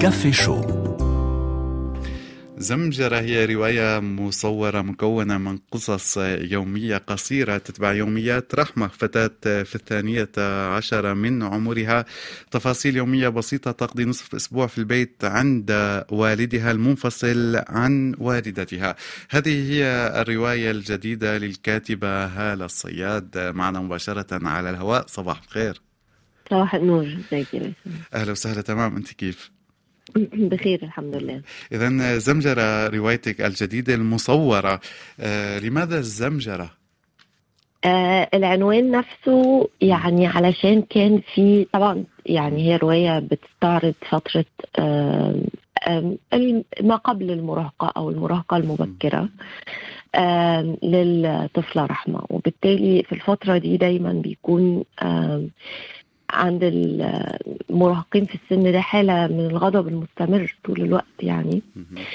كافي شو زمجرة هي رواية مصورة مكونة من قصص يومية قصيرة تتبع يوميات رحمة فتاة في الثانية عشر من عمرها تفاصيل يومية بسيطة تقضي نصف أسبوع في البيت عند والدها المنفصل عن والدتها هذه هي الرواية الجديدة للكاتبة هالة الصياد معنا مباشرة على الهواء صباح الخير صباح النور ازيك يا أهلا وسهلا تمام أنت كيف؟ بخير الحمد لله إذا زمجرة روايتك الجديدة المصورة آه، لماذا الزمجرة؟ آه العنوان نفسه يعني علشان كان في طبعا يعني هي رواية بتستعرض فترة آه آه ما قبل المراهقة أو المراهقة المبكرة آه للطفلة رحمة وبالتالي في الفترة دي دايما بيكون آه عند المراهقين في السن ده حالة من الغضب المستمر طول الوقت يعني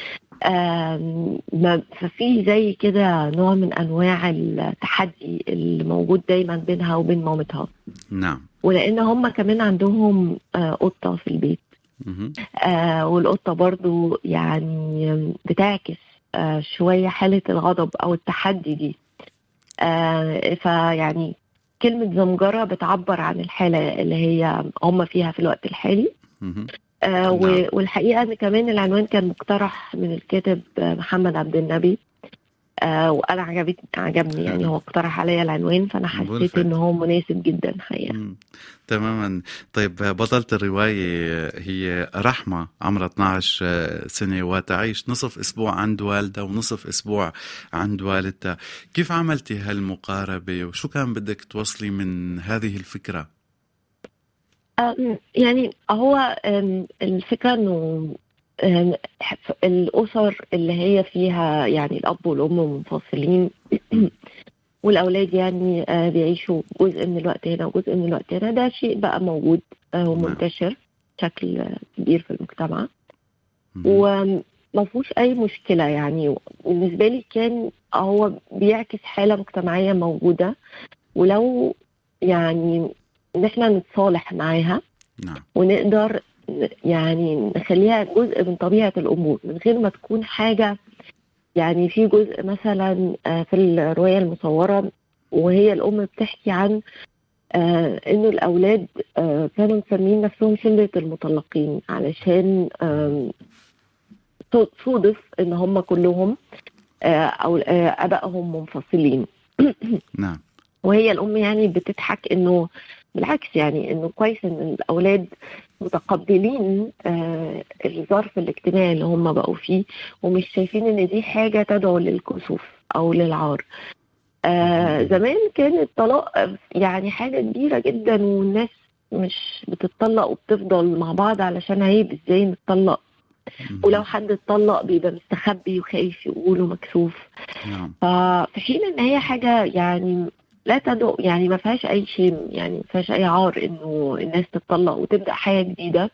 ففي زي كده نوع من أنواع التحدي اللي موجود دايما بينها وبين مامتها نعم ولأن هم كمان عندهم قطة في البيت آه والقطة برضو يعني بتعكس آه شوية حالة الغضب أو التحدي دي آه فيعني كلمة زمجرة بتعبر عن الحالة اللي هي هم فيها في الوقت الحالي آه والحقيقة أن كمان العنوان كان مقترح من الكاتب محمد عبد النبي آه وانا عجبت عجبني يعني هو اقترح عليا العنوان فانا حسيت ان هو مناسب جدا حقيقه تماما طيب بطلة الرواية هي رحمة عمرها 12 سنة وتعيش نصف أسبوع عند والدها ونصف أسبوع عند والدتها كيف عملتي هالمقاربة وشو كان بدك توصلي من هذه الفكرة؟ يعني هو الفكرة أنه الأسر اللي هي فيها يعني الأب والأم منفصلين والأولاد يعني بيعيشوا جزء من الوقت هنا وجزء من الوقت هنا ده شيء بقى موجود ومنتشر بشكل كبير في المجتمع وما فيهوش أي مشكلة يعني بالنسبة لي كان هو بيعكس حالة مجتمعية موجودة ولو يعني إن إحنا نتصالح معاها نعم. ونقدر يعني نخليها جزء من طبيعة الأمور من غير ما تكون حاجة يعني في جزء مثلا في الرواية المصورة وهي الأم بتحكي عن آه إنه الأولاد آه كانوا مسمين نفسهم شلة المطلقين علشان آه صودف إن هم كلهم آه أو آه أبائهم منفصلين نعم وهي الأم يعني بتضحك إنه بالعكس يعني انه كويس ان الاولاد متقبلين آه الظرف الاجتماعي اللي هم بقوا فيه ومش شايفين ان دي حاجه تدعو للكسوف او للعار آه زمان كان الطلاق يعني حاجه كبيره جدا والناس مش بتتطلق وبتفضل مع بعض علشان عيب ازاي نتطلق ولو حد اتطلق بيبقى مستخبي وخايف يقول ومكسوف نعم. ففي حين ان هي حاجه يعني لا تدعو يعني ما فيهاش اي شيء يعني ما فيهاش اي عار انه الناس تتطلق وتبدا حياه جديده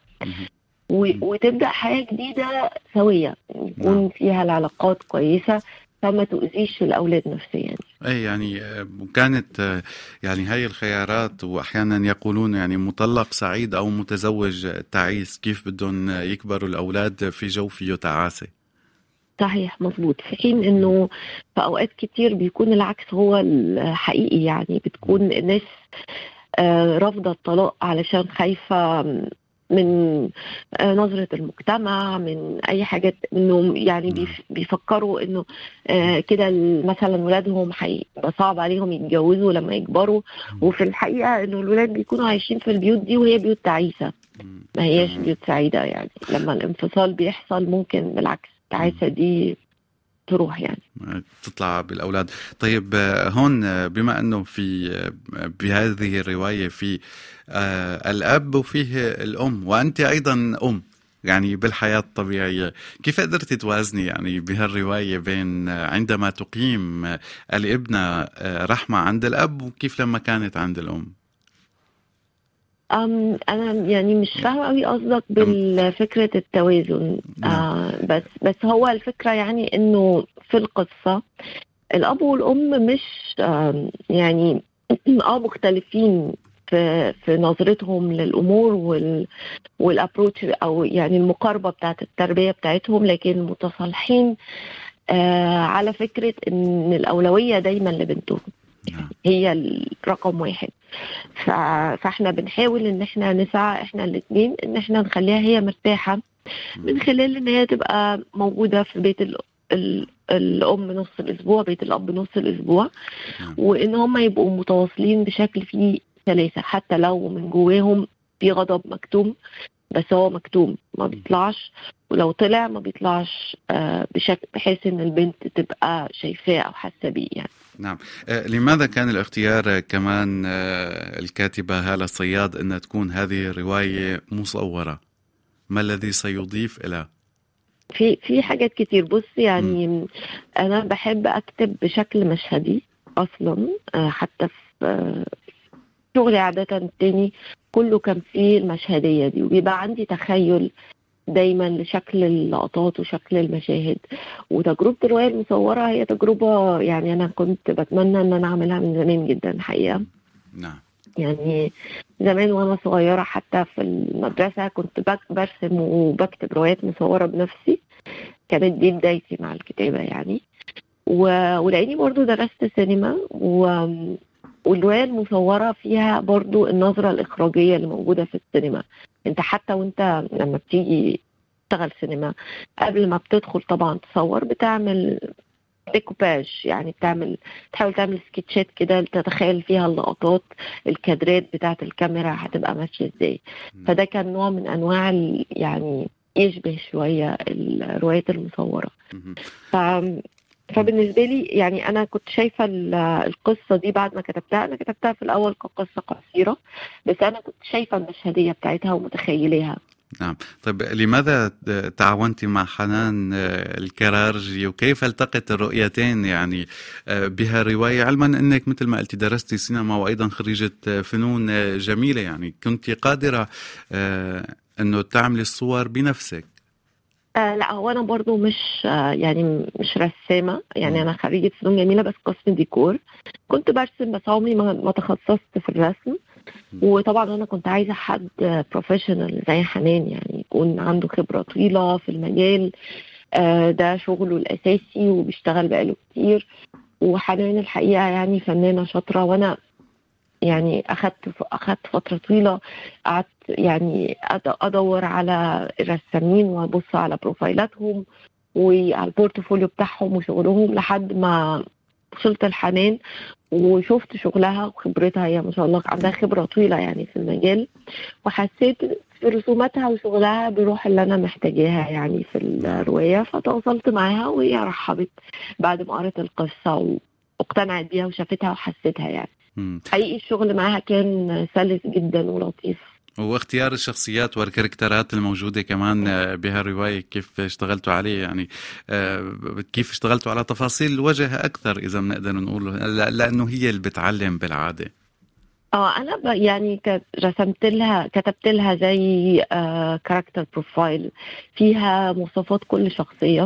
وتبدا حياه جديده سويه يكون فيها العلاقات كويسه فما تؤذيش الاولاد نفسيا اي يعني كانت يعني هاي الخيارات واحيانا يقولون يعني مطلق سعيد او متزوج تعيس كيف بدهم يكبروا الاولاد في جو فيه تعاسه صحيح مظبوط في حين انه في اوقات كتير بيكون العكس هو الحقيقي يعني بتكون الناس رافضه الطلاق علشان خايفه من نظرة المجتمع من أي حاجات إنه يعني بيفكروا إنه كده مثلا ولادهم هيبقى صعب عليهم يتجوزوا لما يكبروا وفي الحقيقة إنه الولاد بيكونوا عايشين في البيوت دي وهي بيوت تعيسة ما هياش بيوت سعيدة يعني لما الانفصال بيحصل ممكن بالعكس التعاسة دي تروح يعني تطلع بالاولاد طيب هون بما انه في بهذه الروايه في الاب وفيه الام وانت ايضا ام يعني بالحياة الطبيعية كيف قدرتي توازني يعني بهالرواية بين عندما تقيم الابنة رحمة عند الأب وكيف لما كانت عند الأم أم انا يعني مش فاهمه قوي قصدك بالفكره التوازن آه بس بس هو الفكره يعني انه في القصه الاب والام مش آه يعني اه مختلفين في في نظرتهم للامور وال والابروتش او يعني المقاربه بتاعت التربيه بتاعتهم لكن متصالحين آه على فكره ان الاولويه دايما لبنتهم نعم. هي الرقم واحد ف... فاحنا بنحاول ان احنا نسعى احنا الاثنين ان احنا نخليها هي مرتاحه من خلال ان هي تبقى موجوده في بيت ال... ال... الام نص الاسبوع بيت الاب نص الاسبوع نعم. وان هم يبقوا متواصلين بشكل فيه سلاسه حتى لو من جواهم في غضب مكتوم بس هو مكتوم ما بيطلعش ولو طلع ما بيطلعش آه، بشكل بحيث ان البنت تبقى شايفاه او حاسه بيه يعني نعم آه، لماذا كان الاختيار آه، كمان آه، الكاتبة هالة الصياد أن تكون هذه رواية مصورة ما الذي سيضيف إلى في في حاجات كتير بص يعني انا بحب اكتب بشكل مشهدي اصلا آه، حتى في آه، شغلي عادة التاني كله كان فيه المشهدية دي وبيبقى عندي تخيل دايما لشكل اللقطات وشكل المشاهد وتجربة الرواية المصورة هي تجربة يعني أنا كنت بتمنى إن أنا أعملها من زمان جدا الحقيقة نعم يعني زمان وانا صغيره حتى في المدرسه كنت بك- برسم وبكتب روايات مصوره بنفسي كانت دي بدايتي مع الكتابه يعني و- ولاني برضو درست سينما و... والروايه المصوره فيها برضو النظره الاخراجيه اللي موجوده في السينما انت حتى وانت لما بتيجي تشتغل سينما قبل ما بتدخل طبعا تصور بتعمل ديكوباج يعني بتعمل تحاول تعمل سكتشات كده تتخيل فيها اللقطات الكادرات بتاعت الكاميرا هتبقى ماشيه ازاي فده كان نوع من انواع ال- يعني يشبه شويه الروايات المصوره مهم. ف فبالنسبه لي يعني انا كنت شايفه ال- القصه دي بعد ما كتبتها انا كتبتها في الاول كقصه قصيره بس انا كنت شايفه المشهديه بتاعتها ومتخيلاها نعم طيب لماذا تعاونت مع حنان آه، الكرارجي وكيف التقت الرؤيتين يعني آه، بها رواية علما أنك مثل ما قلتي درستي سينما وأيضا خريجة آه، فنون آه، جميلة يعني كنت قادرة آه، أنه تعملي الصور بنفسك آه لا هو انا برضو مش آه يعني مش رسامه يعني مم. انا خريجه فنون جميله بس قسم ديكور كنت برسم بس عمري ما ما تخصصت في الرسم مم. وطبعا انا كنت عايزه حد بروفيشنال زي حنان يعني يكون عنده خبره طويله في المجال آه ده شغله الاساسي وبيشتغل بقاله كتير وحنان الحقيقه يعني فنانه شاطره وانا يعني اخدت اخدت فتره طويله قعدت يعني أد- ادور على الرسامين وابص على بروفايلاتهم وعلى البورتفوليو بتاعهم وشغلهم لحد ما وصلت لحنان وشفت شغلها وخبرتها هي ما شاء الله عندها خبره طويله يعني في المجال وحسيت في رسوماتها وشغلها بروح اللي انا محتاجاها يعني في الروايه فتواصلت معاها وهي رحبت بعد ما قرأت القصه واقتنعت بيها وشافتها وحسيتها يعني مم. حقيقي الشغل معاها كان سلس جدا ولطيف واختيار الشخصيات والكاركترات الموجودة كمان آه، بهالرواية كيف اشتغلتوا عليه يعني آه، كيف اشتغلتوا على تفاصيل الوجه أكثر إذا بنقدر نقول ل- لأنه هي اللي بتعلم بالعادة اه انا ب- يعني كت- رسمت لها كتبت لها زي كاركتر بروفايل فيها مواصفات كل شخصيه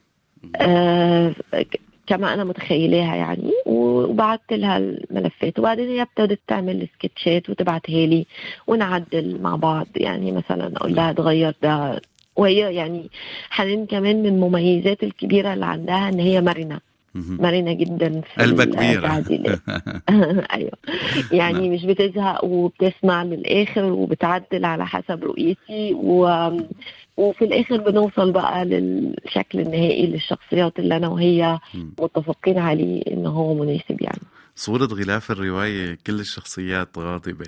آه ك- كما انا متخيلاها يعني وبعت لها الملفات وبعدين هي ابتدت تعمل سكتشات وتبعتها لي ونعدل مع بعض يعني مثلا اقول لها تغير ده وهي يعني حنان كمان من المميزات الكبيره اللي عندها ان هي مرنه مهم. مرنه جدا في قلبها كبير التعديلات ايوه يعني مش بتزهق وبتسمع للاخر وبتعدل على حسب رؤيتي و... وفي الاخر بنوصل بقى للشكل النهائي للشخصيات اللي انا وهي مم. متفقين عليه ان هو مناسب يعني صورة غلاف الرواية كل الشخصيات غاضبة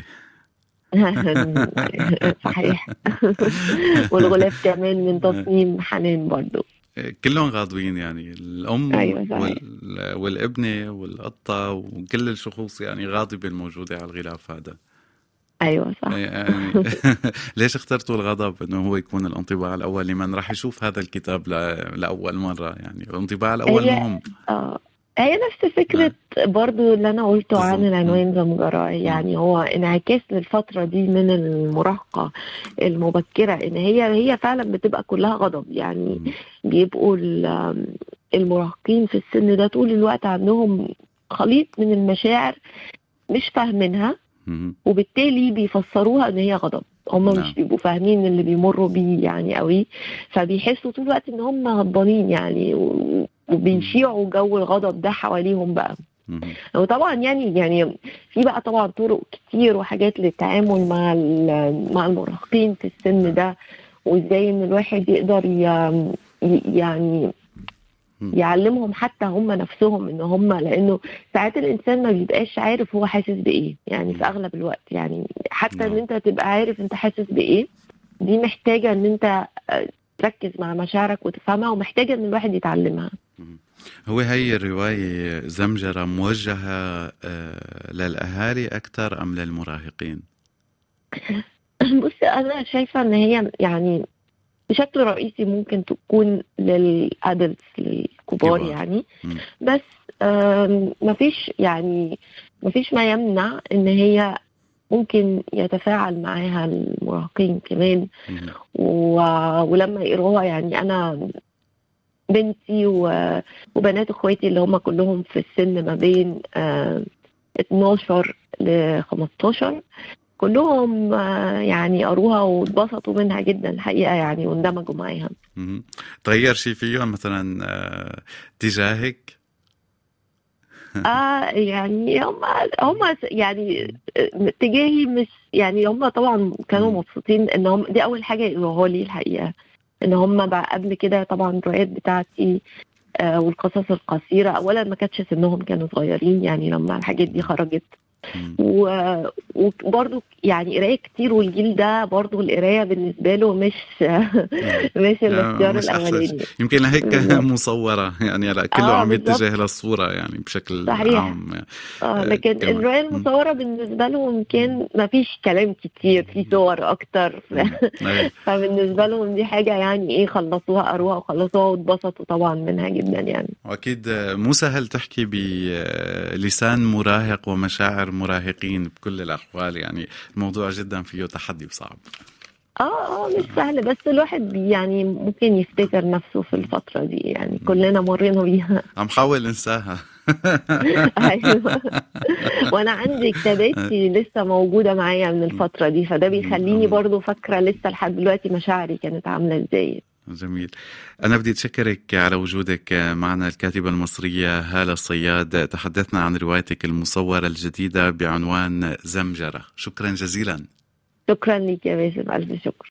صحيح والغلاف كمان من تصميم حنان برضو كلهم غاضبين يعني الأم أيوة صحيح. وال... والابنة والقطة وكل الشخوص يعني غاضبة الموجودة على الغلاف هذا ايوه صح يعني ليش اخترتوا الغضب انه هو يكون الانطباع الاول لمن راح يشوف هذا الكتاب ل- لاول مره يعني الانطباع الاول هي- مهم اه هي نفس فكرة برضو اللي أنا قلته عن بالظبط. العنوان زمجرة يعني هو انعكاس للفترة دي من المراهقة المبكرة إن هي هي فعلا بتبقى كلها غضب يعني بيبقوا ال- المراهقين في السن ده طول الوقت عندهم خليط من المشاعر مش فاهمينها مهم. وبالتالي بيفسروها ان هي غضب هم نعم. مش بيبقوا فاهمين اللي بيمروا بيه يعني قوي فبيحسوا طول الوقت ان هم غضبانين يعني و- وبيشيعوا جو الغضب ده حواليهم بقى مهم. وطبعا يعني يعني في بقى طبعا طرق كتير وحاجات للتعامل مع ال- مع المراهقين في السن ده وازاي ان الواحد يقدر ي- ي- يعني مم. يعلمهم حتى هم نفسهم ان هم لانه ساعات الانسان ما بيبقاش عارف هو حاسس بايه يعني في اغلب الوقت يعني حتى ان نعم. انت تبقى عارف انت حاسس بايه دي محتاجه ان انت آه، تركز مع مشاعرك وتفهمها ومحتاجه ان الواحد يتعلمها هو هي الرواية زمجرة موجهة آه، للأهالي أكثر أم للمراهقين؟ بص انا شايفه ان هي يعني بشكل رئيسي ممكن تكون للادلتس للكبار كبار. يعني مم. بس آم، مفيش يعني مفيش ما يمنع ان هي ممكن يتفاعل معاها المراهقين كمان مهم. و... ولما يقروها يعني انا بنتي و... وبنات اخواتي اللي هم كلهم في السن ما بين آه، 12 ل 15 كلهم آه، يعني قروها واتبسطوا منها جدا الحقيقه يعني واندمجوا معاها مهم. تغير شيء فيهم مثلا آه، تجاهك؟ اه يعني هم هم يعني اتجاهي مش يعني هم طبعا كانوا مم. مبسوطين ان هم دي اول حاجه يقولوها لي الحقيقه ان هم بقى قبل كده طبعا الروايات بتاعتي آه والقصص القصيره اولا ما كانتش سنهم كانوا صغيرين يعني لما الحاجات دي خرجت مم. و- وبرضو يعني قرايه كتير والجيل ده برضو القرايه بالنسبه له مش مش الاختيار مش أحسن الاولاني يمكن لهيك بالظبط. مصورة يعني هلا كله آه، عم بالظبط. يتجه للصورة يعني بشكل صحيح. عام اه آه، لكن كمان. الروايه مم. المصوره بالنسبه لهم كان ما فيش كلام كتير في صور اكتر ف- مم. أيوة. فبالنسبه لهم دي حاجه يعني ايه خلصوها قروها وخلصوها واتبسطوا طبعا منها جدا يعني وأكيد آه، مو سهل تحكي بلسان مراهق ومشاعر مراهقين بكل الأحوال يعني الموضوع جدا فيه تحدي وصعب اه اه مش سهل بس الواحد بي- يعني ممكن يفتكر نفسه في الفتره دي يعني كلنا مرينا بيها عم حاول انساها ايوه وانا عندي كتاباتي لسه موجوده معايا من الفتره دي فده بيخليني برضو فاكره لسه لحد دلوقتي مشاعري كانت عامله ازاي جميل أنا بدي أتشكرك على وجودك معنا الكاتبة المصرية هالة الصياد تحدثنا عن روايتك المصورة الجديدة بعنوان زمجرة شكرا جزيلا شكرا ليك يا باسم الف شكر